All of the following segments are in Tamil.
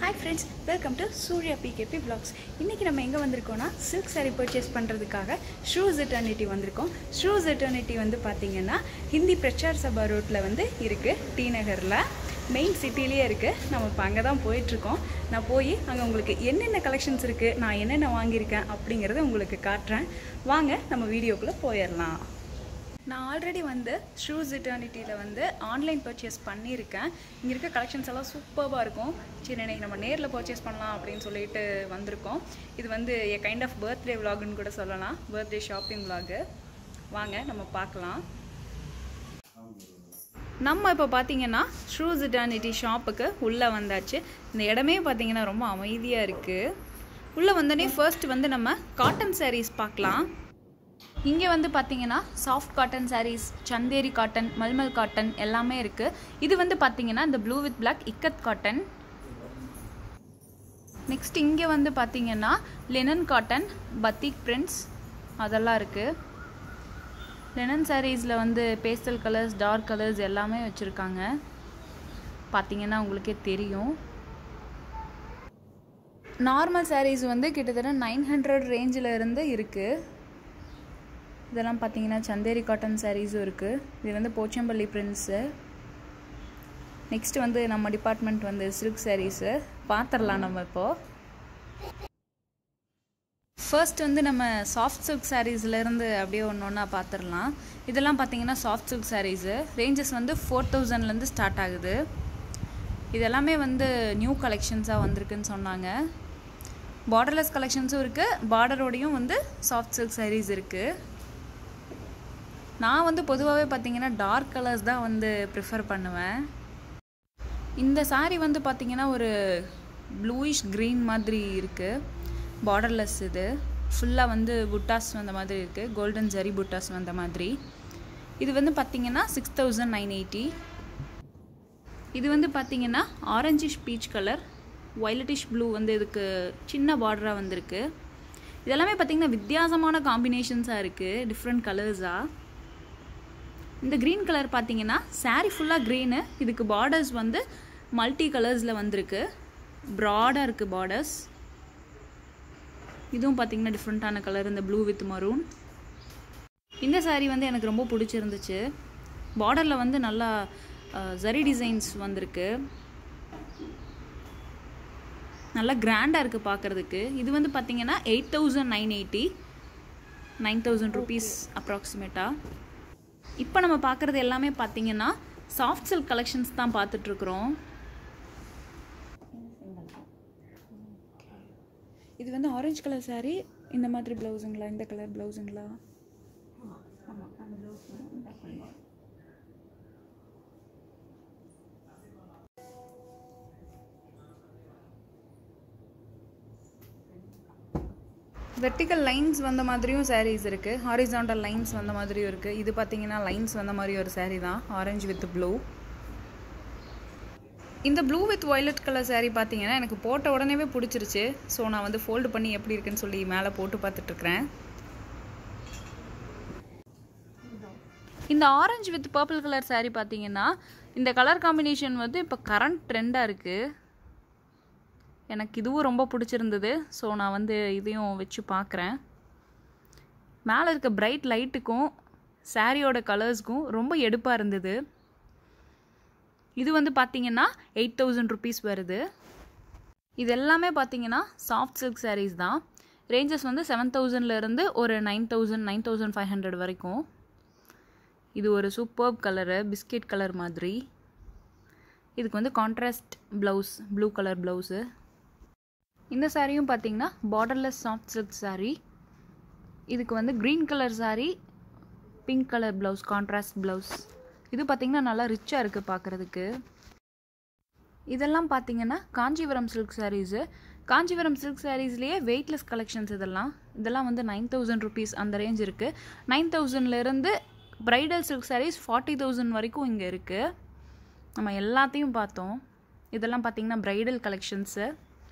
hi friends welcome to Surya PKP vlogs இன்றைக்கி நம்ம எங்கே வந்திருக்கோம்னா சில்க் saree பர்ச்சேஸ் பண்ணுறதுக்காக ஷூஸ் எட்டர்னிட்டி வந்திருக்கோம் ஷூஸ் எட்டர்னிட்டி வந்து பார்த்திங்கன்னா ஹிந்தி பிரச்சார் சபா ரோட்டில் வந்து இருக்குது டி நகரில் மெயின் சிட்டிலேயே இருக்குது நம்ம இப்போ அங்கே தான் போயிட்டுருக்கோம் நான் போய் அங்கே உங்களுக்கு என்னென்ன கலெக்ஷன்ஸ் இருக்குது நான் என்னென்ன வாங்கியிருக்கேன் அப்படிங்கிறத உங்களுக்கு காட்டுறேன் வாங்க நம்ம வீடியோக்குள்ளே போயிடலாம் நான் ஆல்ரெடி வந்து ஷூஸ் இட்டர்னிட்டியில் வந்து ஆன்லைன் பர்ச்சேஸ் பண்ணியிருக்கேன் இங்கே இருக்க கலெக்ஷன்ஸ் எல்லாம் சூப்பராக இருக்கும் சரி இன்னைக்கு நம்ம நேரில் பர்ச்சேஸ் பண்ணலாம் அப்படின்னு சொல்லிட்டு வந்திருக்கோம் இது வந்து எ கைண்ட் ஆஃப் பர்த்டே விலாகுன்னு கூட சொல்லலாம் பர்த்டே ஷாப்பிங் விலாகு வாங்க நம்ம பார்க்கலாம் நம்ம இப்போ பார்த்தீங்கன்னா ஷூஸ் இட்டர்னிட்டி ஷாப்புக்கு உள்ளே வந்தாச்சு இந்த இடமே பார்த்தீங்கன்னா ரொம்ப அமைதியாக இருக்குது உள்ளே வந்தோடனே ஃபர்ஸ்ட் வந்து நம்ம காட்டன் sarees பார்க்கலாம் இங்கே வந்து பார்த்தீங்கன்னா soft cotton sarees Chanderi cotton mulmul cotton எல்லாமே இருக்குது இது வந்து பார்த்தீங்கன்னா இந்த blue with black ikat cotton next இங்கே வந்து பார்த்தீங்கன்னா லினன் காட்டன் பத்திக் பிரிண்ட்ஸ் அதெல்லாம் இருக்குது லினன் சாரீஸில் வந்து பேஸ்டல் கலர்ஸ் டார்க் கலர்ஸ் எல்லாமே வச்சுருக்காங்க பார்த்தீங்கன்னா உங்களுக்கே தெரியும் நார்மல் sarees வந்து கிட்டத்தட்ட நைன் ஹண்ட்ரட் ரேஞ்சில் இருந்து இருக்குது இதெல்லாம் பார்த்தீங்கன்னா சந்தேரி காட்டன் சாரீஸும் இருக்குது இது வந்து போச்சம்பள்ளி பிரிண்ட்ஸு நெக்ஸ்ட் வந்து நம்ம டிபார்ட்மெண்ட் வந்து சில்க் சாரீஸு பார்த்துடலாம் நம்ம இப்போது ஃபர்ஸ்ட் வந்து நம்ம சாஃப்ட் சில்க் சாரீஸ்லேருந்து அப்படியே ஒன்று ஒன்றா பார்த்துடலாம் இதெல்லாம் பார்த்தீங்கன்னா சாஃப்ட் சில்க் சாரீஸு ரேஞ்சஸ் வந்து ஃபோர் தௌசண்ட்லேருந்து ஸ்டார்ட் ஆகுது இது எல்லாமே வந்து நியூ கலெக்ஷன்ஸாக வந்திருக்குன்னு சொன்னாங்க பார்டர்லெஸ் கலெக்ஷன்ஸும் இருக்குது பார்டரோடையும் வந்து சாஃப்ட் சில்க் சாரீஸ் இருக்குது நான் வந்து பொதுவாகவே பார்த்தீங்கன்னா டார்க் கலர்ஸ் தான் வந்து ப்ரிஃபர் பண்ணுவேன் இந்த saree வந்து பார்த்தீங்கன்னா ஒரு ப்ளூயிஷ் க்ரீன் மாதிரி இருக்குது பார்டர்லெஸ் இது ஃபுல்லாக வந்து புட்டாஸ் வந்த மாதிரி இருக்குது கோல்டன் ஜரி புட்டாஸ் வந்த மாதிரி இது வந்து பார்த்தீங்கன்னா சிக்ஸ் தௌசண்ட் நைன் எயிட்டி இது வந்து பார்த்தீங்கன்னா orangish peach colour violetish blue வந்து இதுக்கு சின்ன பார்டராக வந்திருக்கு இதெல்லாமே பார்த்தீங்கன்னா வித்தியாசமான காம்பினேஷன்ஸாக இருக்குது டிஃப்ரெண்ட் கலர்ஸாக இந்த க்ரீன் கலர் பார்த்தீங்கன்னா saree ஃபுல்லாக க்ரீனு இதுக்கு பார்டர்ஸ் வந்து மல்டி கலர்ஸில் வந்திருக்கு ப்ராடாக இருக்குது பார்டர்ஸ் இதுவும் பார்த்தீங்கன்னா டிஃப்ரெண்ட்டான கலர் இந்த ப்ளூ வித் மரூன் இந்த saree வந்து எனக்கு ரொம்ப பிடிச்சிருந்துச்சு பார்டரில் வந்து நல்லா ஜரி டிசைன்ஸ் வந்திருக்கு நல்லா கிராண்டாக இருக்குது பார்க்குறதுக்கு இது வந்து பார்த்தீங்கன்னா eight thousand nine eighty nine thousand rupees அப்ராக்சிமேட்டாக இப்போ நம்ம பார்க்குறது எல்லாமே பார்த்தீங்கன்னா சாஃப்ட் சில்க் கலெக்ஷன்ஸ் தான் பார்த்துட்ருக்குறோம் இது வந்து ஆரஞ்சு கலர் saree இந்த மாதிரி ப்ளவுஸுங்களா இந்த கலர் ப்ளவுஸுங்களா வெர்டிக்கல் லைன்ஸ் வந்த மாதிரியும் sarees இருக்குது ஹாரிசாண்டல் லைன்ஸ் வந்த மாதிரியும் இருக்குது இது பார்த்தீங்கன்னா லைன்ஸ் வந்த மாதிரி ஒரு saree தான் ஆரஞ்சு வித் ப்ளூ இந்த blue with violet colour saree பார்த்தீங்கன்னா எனக்கு போட்ட உடனேவே பிடிச்சிருச்சு ஸோ நான் வந்து ஃபோல்டு பண்ணி எப்படி இருக்குன்னு சொல்லி மேலே போட்டு பார்த்துட்ருக்குறேன் இந்த orange with purple colour saree பார்த்தீங்கன்னா இந்த கலர் காம்பினேஷன் வந்து இப்போ கரண்ட் ட்ரெண்டாக இருக்குது எனக்கு இதுவும் ரொம்ப பிடிச்சிருந்தது ஸோ நான் வந்து இதையும் வச்சு பார்க்குறேன் மேலே இருக்க பிரைட் லைட்டுக்கும் சாரியோட கலர்ஸ்க்கும் ரொம்ப எடுப்பாக இருந்தது இது வந்து பார்த்தீங்கன்னா எயிட் தௌசண்ட் ருபீஸ் வருது இது எல்லாமே பார்த்தீங்கன்னா சாஃப்ட் சில்க் sarees தான் ரேஞ்சஸ் வந்து செவன் தௌசண்ட்லேருந்து ஒரு nine thousand nine thousand five hundred வரைக்கும் இது ஒரு சூப்பர்ப் கலரு பிஸ்கெட் கலர் மாதிரி இதுக்கு வந்து contrast blouse blue colour blouse இந்த சாரியும் பார்த்தீங்கன்னா பார்டர்லெஸ் சாஃப்ட் சில்க் saree இதுக்கு வந்து green colour saree pink colour blouse contrast blouse இது பார்த்தீங்கன்னா நல்லா ரிச்சாக இருக்குது பார்க்குறதுக்கு இதெல்லாம் பார்த்தீங்கன்னா Kanchipuram silk sarees Kanchipuram silk சாரீஸ்லேயே வெயிட்லெஸ் கலெக்ஷன்ஸ் இதெல்லாம் இதெல்லாம் வந்து நைன் தௌசண்ட் ருபீஸ் அந்த ரேஞ்ச் இருக்குது நைன் தௌசண்ட்லேருந்து bridal silk sarees forty thousand வரைக்கும் இங்கே இருக்குது நம்ம எல்லாத்தையும் பார்த்தோம் இதெல்லாம் பார்த்தீங்கன்னா ப்ரைடல் கலெக்ஷன்ஸு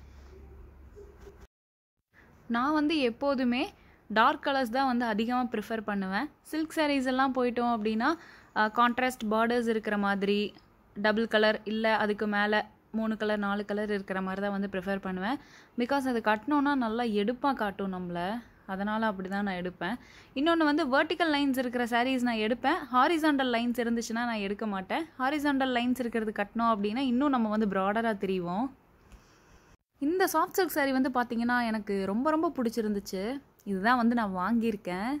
நான் வந்து எப்போதுமே டார்க் கலர்ஸ் தான் வந்து அதிகமாக ப்ரிஃபர் பண்ணுவேன் சில்க் sarees எல்லாம் போயிட்டோம் அப்படின்னா கான்ட்ராஸ்ட் பார்டர்ஸ் இருக்கிற மாதிரி டபுள் கலர் இல்லை அதுக்கு மேலே மூணு கலர் நாலு கலர் இருக்கிற மாதிரி தான் வந்து ப்ரிஃபர் பண்ணுவேன் பிகாஸ் அது கட்டினோன்னா நல்லா எடுப்பாக காட்டும் நம்மளை அதனால் அப்படி தான் நான் எடுப்பேன் இன்னொன்று வந்து வெர்டிக்கல் லைன்ஸ் இருக்கிற sarees நான் எடுப்பேன் ஹாரிசாண்டல் லைன்ஸ் இருந்துச்சுன்னா நான் எடுக்க மாட்டேன் ஹாரிசாண்டல் லைன்ஸ் இருக்கிறது கட்டினோம் அப்படின்னா இன்னும் நம்ம வந்து ப்ராடராக தெரியும் இந்த சாஃப்ட் சில்க் saree வந்து பார்த்தீங்கன்னா எனக்கு ரொம்ப ரொம்ப பிடிச்சிருந்துச்சு இதுதான் வந்து நான் வாங்கியிருக்கேன்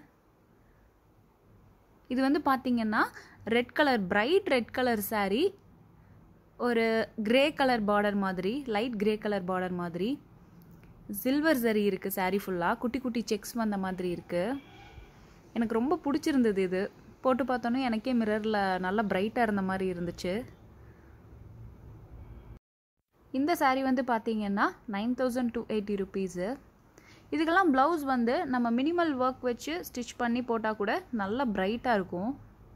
இது வந்து பார்த்தீங்கன்னா red colour bright red colour saree ஒரு கிரே கலர் பார்டர் மாதிரி லைட் கிரே கலர் பார்டர் மாதிரி சில்வர் சரி இருக்குது saree ஃபுல்லாக குட்டி குட்டி செக்ஸ் வந்த மாதிரி இருக்குது எனக்கு ரொம்ப பிடிச்சிருந்தது இது போட்டு பார்த்தோன்னே எனக்கே மிரரில் நல்லா பிரைட்டாக இருந்த மாதிரி இருந்துச்சு இந்த saree வந்து பார்த்தீங்கன்னா nine thousand two eighty rupees இதுக்கெல்லாம் ப்ளவுஸ் வந்து நம்ம மினிமல் ஒர்க் வச்சு ஸ்டிச் பண்ணி போட்டால் கூட நல்லா பிரைட்டாக இருக்கும்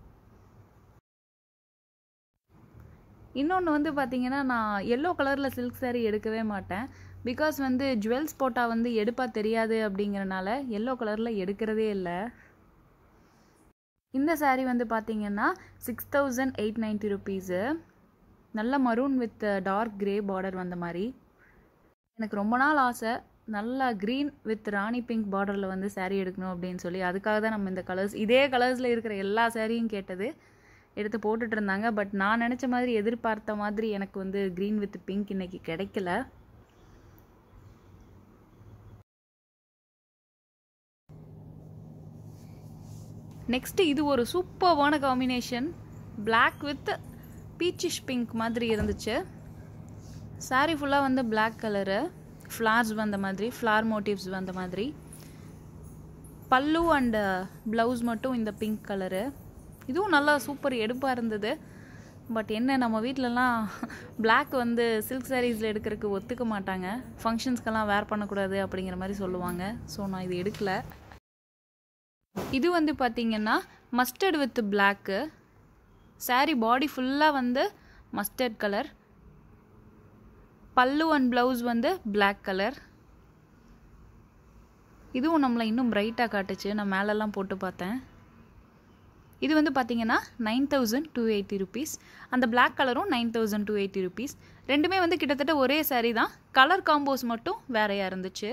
இன்னொன்று வந்து பார்த்தீங்கன்னா நான் எல்லோ கலரில் சில்க் saree எடுக்கவே மாட்டேன் பிகாஸ் வந்து ஜுவல்ஸ் போட்டால் வந்து எடுப்பா தெரியாது அப்படிங்கிறனால எல்லோ கலரில் எடுக்கிறதே இல்லை இந்த saree வந்து பார்த்தீங்கன்னா six thousand eight ninety rupees நல்ல maroon with dark grey border வந்த மாதிரி எனக்கு ரொம்ப நாள் ஆசை நல்லா க்ரீன் வித் ராணி பிங்க் பார்டரில் வந்து saree எடுக்கணும் அப்படின்னு சொல்லி அதுக்காக தான் நம்ம இந்த கலர்ஸ் இதே கலர்ஸில் இருக்கிற எல்லா சாரியும் கேட்டது எடுத்து போட்டுட்டு இருந்தாங்க பட் நான் நினச்ச மாதிரி எதிர்பார்த்த மாதிரி எனக்கு வந்து க்ரீன் வித் பிங்க் இன்னைக்கு கிடைக்கல நெக்ஸ்ட்டு இது ஒரு சூப்பர்வான combination Black with peachish pink மாதிரி இருந்துச்சு saree ஃபுல்லாக வந்து Black கலரு ஃப்ளார்ஸ் வந்த மாதிரி ஃப்ளார் மோட்டிவ்ஸ் வந்த மாதிரி பல்லு அண்ட் ப்ளவுஸ் மட்டும் இந்த பிங்க் கலரு இதுவும் நல்லா சூப்பர் எடுப்பாக இருந்தது பட் என்ன நம்ம வீட்டிலலாம் Black வந்து சில்க் சாரீஸில் எடுக்கிறதுக்கு ஒத்துக்க மாட்டாங்க ஃபங்க்ஷன்ஸ்க்கெல்லாம் வேர் பண்ணக்கூடாது அப்படிங்கிற மாதிரி சொல்லுவாங்க ஸோ நான் இது எடுக்கல இது வந்து பார்த்தீங்கன்னா mustard with black saree body ஃபுல்லாக வந்து மஸ்டர்ட் கலர் பல்லு அண்ட் ப்ளவுஸ் வந்து Black கலர் இதுவும் நம்மளை இன்னும் பிரைட்டாக காட்டுச்சு நான் மேலெல்லாம் போட்டு பார்த்தேன் இது வந்து பார்த்தீங்கன்னா nine thousand two eighty rupees அந்த Black கலரும் nine thousand two eighty rupees ரெண்டுமே வந்து கிட்டத்தட்ட ஒரே saree தான் கலர் காம்போஸ் மட்டும் வேறையாக இருந்துச்சு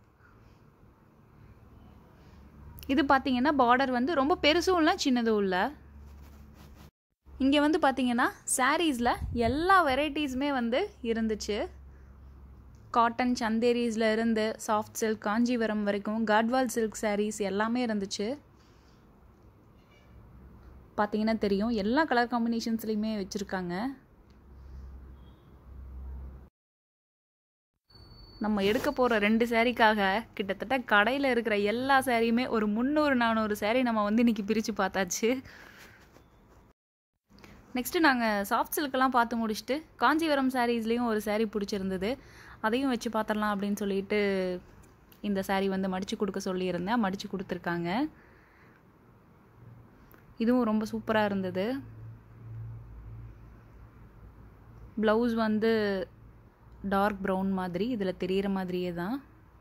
இது பார்த்தீங்கன்னா பார்டர் வந்து ரொம்ப பெருசும் இல்லை சின்னதும் இல்லை இங்கே வந்து பார்த்தீங்கன்னா சாரீஸில் எல்லா வெரைட்டிஸுமே வந்து இருந்துச்சு காட்டன் சந்தேரிஸில் இருந்து சாஃப்ட் சில்க் காஞ்சிபுரம் வரைக்கும் காட்வால் சில்க் sarees எல்லாமே இருந்துச்சு பார்த்தீங்கன்னா தெரியும் எல்லா கலர் காம்பினேஷன்ஸ்லையுமே வச்சுருக்காங்க நம்ம எடுக்க போகிற ரெண்டு சேரீக்காக கிட்டத்தட்ட கடையில் இருக்கிற எல்லா சேரீயுமே ஒரு முந்நூறு நானூறு saree நம்ம வந்து இன்றைக்கி பிரித்து பார்த்தாச்சு நெக்ஸ்ட்டு நாங்கள் சாஃப்ட் சில்க்கெல்லாம் பார்த்து முடிச்சுட்டு காஞ்சிபுரம் சாரீஸ்லேயும் ஒரு saree பிடிச்சிருந்தது அதையும் வச்சு பார்த்துடலாம் அப்படின்னு சொல்லிட்டு இந்த saree வந்து மடித்து கொடுக்க சொல்லியிருந்தேன் மடித்து கொடுத்துருக்காங்க இதுவும் ரொம்ப சூப்பராக இருந்தது ப்ளவுஸ் வந்து டார்க் ப்ரௌன் மாதிரி இதில் தெரிகிற மாதிரியே தான்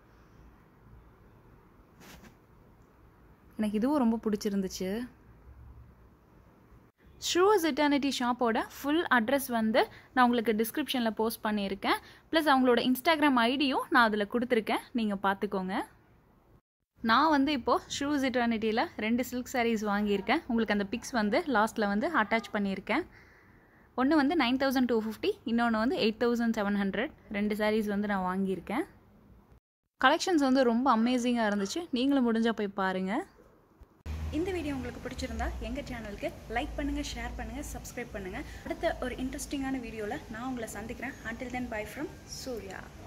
எனக்கு இதுவும் ரொம்ப பிடிச்சிருந்துச்சு ஷூஸ் இட்டர்னிட்டி ஷாப்போட ஃபுல் அட்ரஸ் வந்து நான் உங்களுக்கு டிஸ்கிரிப்ஷனில் போஸ்ட் பண்ணியிருக்கேன் ப்ளஸ் அவங்களோட இன்ஸ்டாகிராம் ஐடியும் நான் அதில் கொடுத்துருக்கேன் நீங்கள் பார்த்துக்கோங்க நான் வந்து இப்போது ஷூஸ் இட்டர்னிட்டியில் ரெண்டு சில்க் sarees வாங்கியிருக்கேன் உங்களுக்கு அந்த பிக்ஸ் வந்து லாஸ்ட்டில் வந்து அட்டாச் பண்ணியிருக்கேன் ஒன்று வந்து நைன் தௌசண்ட் டூ ஃபிஃப்டி இன்னொன்று வந்து எயிட் தௌசண்ட் செவன் ஹண்ட்ரட் ரெண்டு sarees வந்து நான் வாங்கியிருக்கேன் கலெக்ஷன்ஸ் வந்து ரொம்ப அமேசிங்காக இருந்துச்சு நீங்களும் முடிஞ்சால் போய் பாருங்கள் இந்த வீடியோ உங்களுக்கு பிடிச்சிருந்தா எங்கள் சேனலுக்கு லைக் பண்ணுங்கள் ஷேர் பண்ணுங்கள் சப்ஸ்கிரைப் பண்ணுங்கள் அடுத்த ஒரு இன்ட்ரெஸ்டிங்கான வீடியோவில் நான் உங்களை சந்திக்கிறேன் until then bye from Surya